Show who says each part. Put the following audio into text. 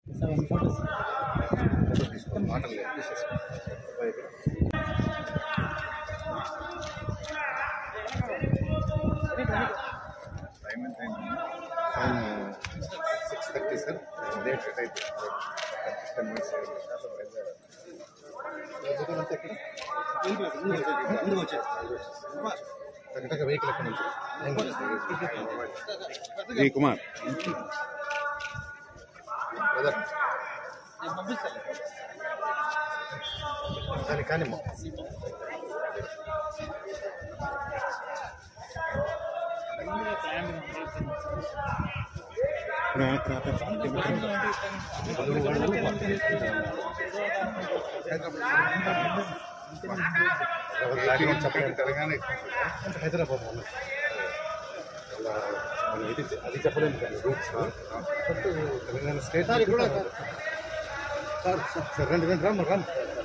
Speaker 1: photo తీసుకోండి మాటలు లేదు తీసేసుకో టైం ఎంత time six thirty sir date set అయితే టెన్ మినిట్స్ అంతా ఎక్కడ కరెక్ట్గా వెహికల్ ఎక్కడ నుంచి
Speaker 2: వి కుమార్
Speaker 1: బ్రదర్ కానీ కానీ చెప్పండి తెలంగాణ హైదరాబాద్ అన్న అలా మనం ఇది అది చెప్పలేము కానీ రూట్స్ బట్ తెలంగాణ స్టేట్ కూడా సార్ సార్ రండి రండి రమ్మ రమ్మ